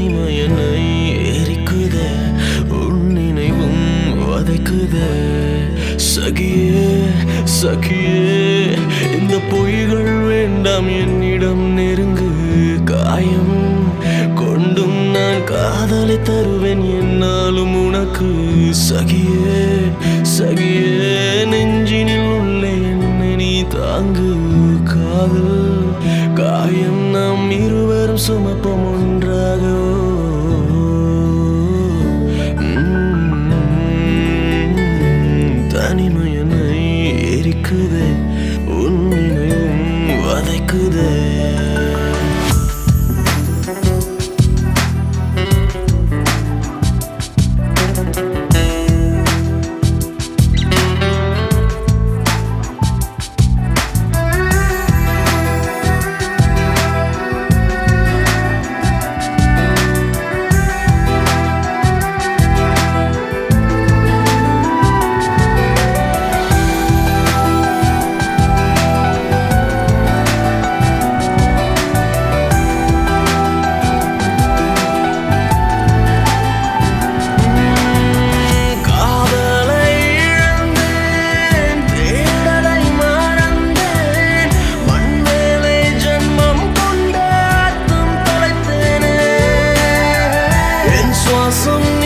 தனிமை என்னை எரிக்குதே உன் நினைவும் வதைக்குதே சகியே சகியே இந்த பொய்கள் வேண்டாம் என்னிடம் நெருங்கு காயம் கொண்டும் நான் காதலை தருவேன் என்னாலும் உனக்கு சகியே சகியே நெஞ்சினில் உள்ளே என்னை நீ தாங்கு காதல் காயம் நாம் இருவரும் சுமப்போம் ஒன்றாக தனிமை என்னை எரிக்குதே உன் நினைவும் வதைக்குதே காதலை இழந்தேன் தேடலை மறந்தேன் மண்மேலே ஜன்மம் கொண்ட அர்த்தம் தொலைத்தேனே என் சுவாசம்